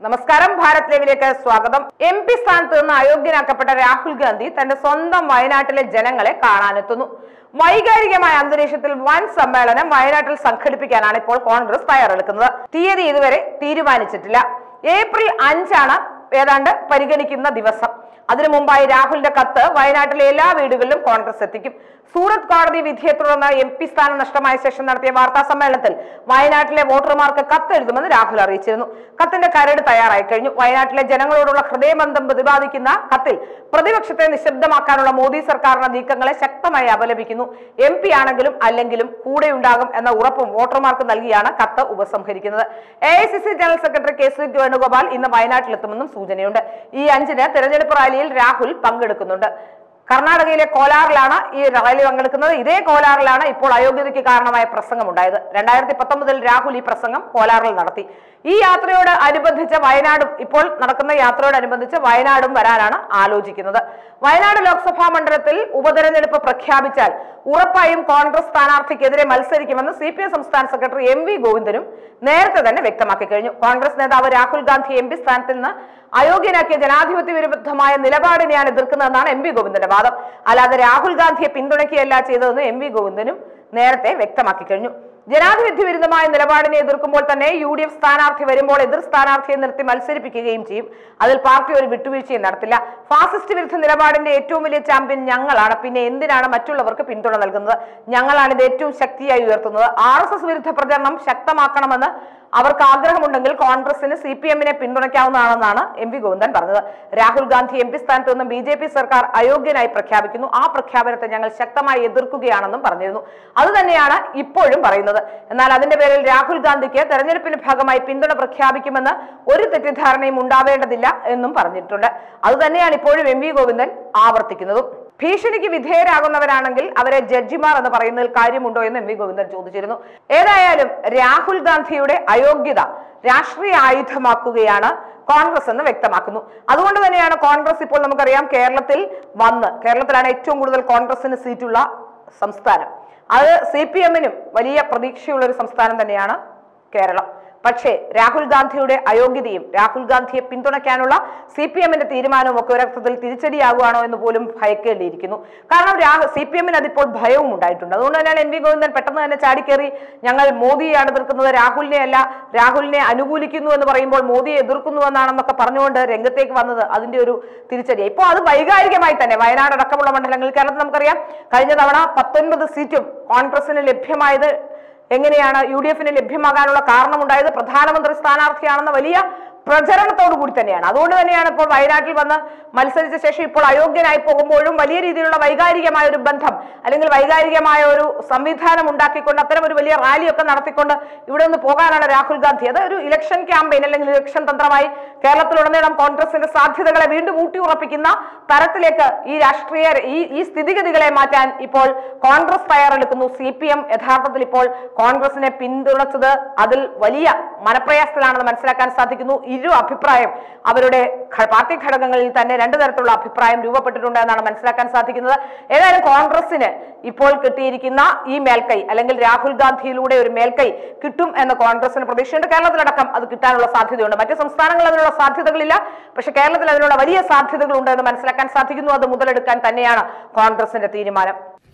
നമസ്കാരം ഭാരത് ലൈവിലേക്ക് സ്വാഗതം എം പി സ്ഥാനത്ത് നിന്ന് അയോഗ്യനാക്കപ്പെട്ട രാഹുൽ ഗാന്ധി തന്റെ സ്വന്തം വയനാട്ടിലെ ജനങ്ങളെ കാണാനെത്തുന്നു വൈകാരികമായ അന്തരീക്ഷത്തിൽ വൻ സമ്മേളനം വയനാട്ടിൽ സംഘടിപ്പിക്കാനാണ് ഇപ്പോൾ കോൺഗ്രസ് തയ്യാറെടുക്കുന്നത് തീയതി ഇതുവരെ തീരുമാനിച്ചിട്ടില്ല ഏപ്രിൽ അഞ്ചാണ് ഏതാണ്ട് പരിഗണിക്കുന്ന ദിവസം അതിനു മുമ്പായി രാഹുലിന്റെ കത്ത് വയനാട്ടിലെ എല്ലാ വീടുകളിലും കോൺഗ്രസ് എത്തിക്കും സൂറത്ത് കോടതി വിധിയെ തുടർന്ന് എം പി സ്ഥാനം നഷ്ടമായ ശേഷം നടത്തിയ വാർത്താ സമ്മേളനത്തിൽ വയനാട്ടിലെ വോട്ടർമാർക്ക് കത്തെഴുതുമെന്ന് രാഹുൽ അറിയിച്ചിരുന്നു കത്തിന്റെ കരട് തയ്യാറായി കഴിഞ്ഞു വയനാട്ടിലെ ജനങ്ങളോടുള്ള ഹൃദയബന്ധം പ്രതിപാദിക്കുന്ന കത്തിൽ പ്രതിപക്ഷത്തെ നിശബ്ദമാക്കാനുള്ള മോദി സർക്കാരിന്റെ നീക്കങ്ങളെ ശക്തമായി അപലപിക്കുന്നു എം പി ആണെങ്കിലും അല്ലെങ്കിലും കൂടെയുണ്ടാകും എന്ന ഉറപ്പും വോട്ടർമാർക്ക് നൽകിയാണ് കത്ത് ഉപസംഹരിക്കുന്നത് A I C C general secretary K C Venugopal ഇന്ന് വയനാട്ടിലെത്തുമെന്നും സൂചനയുണ്ട് ഈ അഞ്ചിന് തെരഞ്ഞെടുപ്പ് റാലിയിൽ രാഹുൽ പങ്കെടുക്കുന്നുണ്ട് കർണാടകയിലെ കോലാറിലാണ് ഈ റാലി പങ്കെടുക്കുന്നത് ഇതേ കോലാറിലാണ് ഇപ്പോൾ അയോഗ്യതയ്ക്ക് കാരണമായ പ്രസംഗം ഉണ്ടായത് രണ്ടായിരത്തി പത്തൊമ്പതിൽ രാഹുൽ ഈ പ്രസംഗം കോലാറിൽ നടത്തി ഈ യാത്രയോട് അനുബന്ധിച്ച് വയനാടും ഇപ്പോൾ നടക്കുന്ന യാത്രയോടനുബന്ധിച്ച് വയനാടും വരാനാണ് ആലോചിക്കുന്നത് വയനാട് ലോക്സഭാ മണ്ഡലത്തിൽ ഉപതെരഞ്ഞെടുപ്പ് പ്രഖ്യാപിച്ചാൽ ഉറപ്പായും കോൺഗ്രസ് സ്ഥാനാർത്ഥിക്കെതിരെ മത്സരിക്കുമെന്ന് സി പി എം സംസ്ഥാന സെക്രട്ടറി എം വി ഗോവിന്ദനും നേരത്തെ തന്നെ വ്യക്തമാക്കി കഴിഞ്ഞു കോൺഗ്രസ് നേതാവ് രാഹുൽ ഗാന്ധി എം പി സ്ഥാനത്തിൽ നിന്ന് അയോഗ്യനാക്കിയ ജനാധിപത്യ വിരുദ്ധമായ നിലപാടിനെയാണ് എതിർക്കുന്നതെന്നാണ് എം വി ഗോവിന്ദന്റെ വാദം അല്ലാതെ രാഹുൽ ഗാന്ധിയെ പിന്തുണയ്ക്കുകയല്ല ചെയ്തതെന്ന് എം വി ഗോവിന്ദനും നേരത്തെ വ്യക്തമാക്കി കഴിഞ്ഞു ജനാധിപത്യ വിരുദ്ധമായ നിലപാടിനെ എതിർക്കുമ്പോൾ തന്നെ യു ഡി എഫ് സ്ഥാനാർത്ഥി വരുമ്പോൾ എതിർ സ്ഥാനാർത്ഥിയെ നിർത്തി മത്സരിപ്പിക്കുകയും ചെയ്യും അതിൽ പാർട്ടി ഒരു വിട്ടുവീഴ്ചയും നടത്തില്ല ഫാസിസ്റ്റ് വിരുദ്ധ നിലപാടിന്റെ ഏറ്റവും വലിയ ചാമ്പ്യൻ ഞങ്ങളാണ് പിന്നെ എന്തിനാണ് മറ്റുള്ളവർക്ക് പിന്തുണ നൽകുന്നത് ഞങ്ങളാണ് ഇത് ഏറ്റവും ശക്തിയായി ഉയർത്തുന്നത് ആർ എസ് എസ് വിരുദ്ധ പ്രചരണം ശക്തമാക്കണമെന്ന് അവർക്ക് ആഗ്രഹമുണ്ടെങ്കിൽ കോൺഗ്രസിന് സി പി എമ്മിനെ പിന്തുണയ്ക്കാവുന്നതാണെന്നാണ് എം വി ഗോവിന്ദൻ പറഞ്ഞത് രാഹുൽ ഗാന്ധി എം പി സ്ഥാനത്ത് നിന്നും ബി ജെ പി സർക്കാർ അയോഗ്യനായി പ്രഖ്യാപിക്കുന്നു ആ പ്രഖ്യാപനത്തെ ഞങ്ങൾ ശക്തമായി എതിർക്കുകയാണെന്നും പറഞ്ഞിരുന്നു അതുതന്നെയാണ് ഇപ്പോഴും പറയുന്നത് എന്നാൽ അതിന്റെ പേരിൽ രാഹുൽ ഗാന്ധിക്ക് തെരഞ്ഞെടുപ്പിന്റെ ഭാഗമായി പിന്തുണ പ്രഖ്യാപിക്കുമെന്ന് ഒരു തെറ്റിദ്ധാരണയും ഉണ്ടാവേണ്ടതില്ല എന്നും പറഞ്ഞിട്ടുണ്ട് അതുതന്നെയാണ് ഇപ്പോഴും എം വി ഗോവിന്ദൻ ആവർത്തിക്കുന്നതും ഭീഷണിക്ക് വിധേയരാകുന്നവരാണെങ്കിൽ അവരെ ജഡ്ജിമാർ എന്ന് പറയുന്നതിൽ കാര്യമുണ്ടോ എന്ന് എം വി ഗോവിന്ദൻ ചോദിച്ചിരുന്നു ഏതായാലും രാഹുൽ ഗാന്ധിയുടെ അയോഗ്യത രാഷ്ട്രീയ ആയുധമാക്കുകയാണ് കോൺഗ്രസ് എന്ന് വ്യക്തമാക്കുന്നു അതുകൊണ്ട് തന്നെയാണ് കോൺഗ്രസ് ഇപ്പോൾ നമുക്കറിയാം കേരളത്തിൽ വന്ന് കേരളത്തിലാണ് ഏറ്റവും കൂടുതൽ കോൺഗ്രസിന് സീറ്റുള്ള സംസ്ഥാനം അത് സി പി എമ്മിനും വലിയ പ്രതീക്ഷയുള്ള ഒരു സംസ്ഥാനം തന്നെയാണ് കേരളം പക്ഷേ രാഹുൽ ഗാന്ധിയുടെ അയോഗ്യതയും രാഹുൽ ഗാന്ധിയെ പിന്തുണയ്ക്കാനുള്ള സി പി എമ്മിന്റെ തീരുമാനവും ഒക്കെ ഒരർത്ഥത്തിൽ തിരിച്ചടിയാകുവാണോ എന്ന് പോലും ഭയക്കേണ്ടിയിരിക്കുന്നു കാരണം രാഹുൽ സി പി എമ്മിന് അതിപ്പോൾ ഭയവും ഉണ്ടായിട്ടുണ്ട് അതുകൊണ്ട് തന്നെയാണ് എൻ വി ഗോവിന്ദൻ പെട്ടെന്ന് തന്നെ ചാടിക്കേറി ഞങ്ങൾ മോദിയെയാണ് എതിർക്കുന്നത് രാഹുലിനെ അല്ല രാഹുലിനെ അനുകൂലിക്കുന്നു എന്ന് പറയുമ്പോൾ മോദിയെ എതിർക്കുന്നു എന്നാണെന്നൊക്കെ പറഞ്ഞുകൊണ്ട് രംഗത്തേക്ക് വന്നത് അതിന്റെ ഒരു തിരിച്ചടി ഇപ്പോൾ അത് വൈകാരികമായി തന്നെ വയനാട് അടക്കമുള്ള മണ്ഡലങ്ങളിൽ കേരളത്തിൽ നമുക്കറിയാം കഴിഞ്ഞ തവണ പത്തൊൻപത് സീറ്റും കോൺഗ്രസിന് ലഭ്യമായത് എങ്ങനെയാണ് യു ഡി എഫിന് ലഭ്യമാകാനുള്ള കാരണമുണ്ടായത് പ്രധാനമന്ത്രി സ്ഥാനാർത്ഥിയാണെന്ന വലിയ പ്രചരണത്തോടു കൂടി തന്നെയാണ് അതുകൊണ്ട് തന്നെയാണ് ഇപ്പോൾ വയനാട്ടിൽ വന്ന് മത്സരിച്ച ശേഷം ഇപ്പോൾ അയോഗ്യനായി പോകുമ്പോഴും വലിയ രീതിയിലുള്ള വൈകാരികമായ ഒരു ബന്ധം അല്ലെങ്കിൽ വൈകാരികമായ ഒരു സംവിധാനം ഉണ്ടാക്കിക്കൊണ്ട് അത്തരം ഒരു വലിയ റാലിയൊക്കെ നടത്തിക്കൊണ്ട് ഇവിടെ നിന്ന് പോകാനാണ് രാഹുൽ ഗാന്ധി അത് ഒരു ഇലക്ഷൻ ക്യാമ്പയിൻ അല്ലെങ്കിൽ ഇലക്ഷൻ തന്ത്രമായി കേരളത്തിലുടനീളം കോൺഗ്രസിന്റെ സാധ്യതകളെ വീണ്ടും ഊട്ടിയുറപ്പിക്കുന്ന തരത്തിലേക്ക് ഈ രാഷ്ട്രീയ ഈ ഈ സ്ഥിതിഗതികളെ മാറ്റാൻ ഇപ്പോൾ കോൺഗ്രസ് തയ്യാറെടുക്കുന്നു സി പി എം യഥാർത്ഥത്തിൽ ഇപ്പോൾ കോൺഗ്രസിനെ പിന്തുണച്ചത് അതിൽ വലിയ മനപ്രയാസത്തിലാണെന്ന് മനസ്സിലാക്കാൻ സാധിക്കുന്നു ഇരു അഭിപ്രായം അവരുടെ ഘ- പാർട്ടി ഘടകങ്ങളിൽ തന്നെ രണ്ടു തരത്തിലുള്ള അഭിപ്രായം രൂപപ്പെട്ടിട്ടുണ്ട് എന്നാണ് മനസ്സിലാക്കാൻ സാധിക്കുന്നത് ഏതായാലും കോൺഗ്രസിന് ഇപ്പോൾ കിട്ടിയിരിക്കുന്ന ഈ മേൽക്കൈ അല്ലെങ്കിൽ രാഹുൽ ഗാന്ധിയിലൂടെ ഒരു മേൽക്കൈ കിട്ടും എന്ന് കോൺഗ്രസിന് പ്രതീക്ഷയുണ്ട് കേരളത്തിലടക്കം അത് കിട്ടാനുള്ള സാധ്യതയുണ്ട് മറ്റ് സംസ്ഥാനങ്ങളിൽ അതിനുള്ള സാധ്യതകളില്ല പക്ഷെ കേരളത്തിൽ അതിനുള്ള വലിയ സാധ്യതകളുണ്ട് എന്ന് മനസ്സിലാക്കാൻ സാധിക്കുന്നു അത് മുതലെടുക്കാൻ തന്നെയാണ് കോൺഗ്രസിന്റെ തീരുമാനം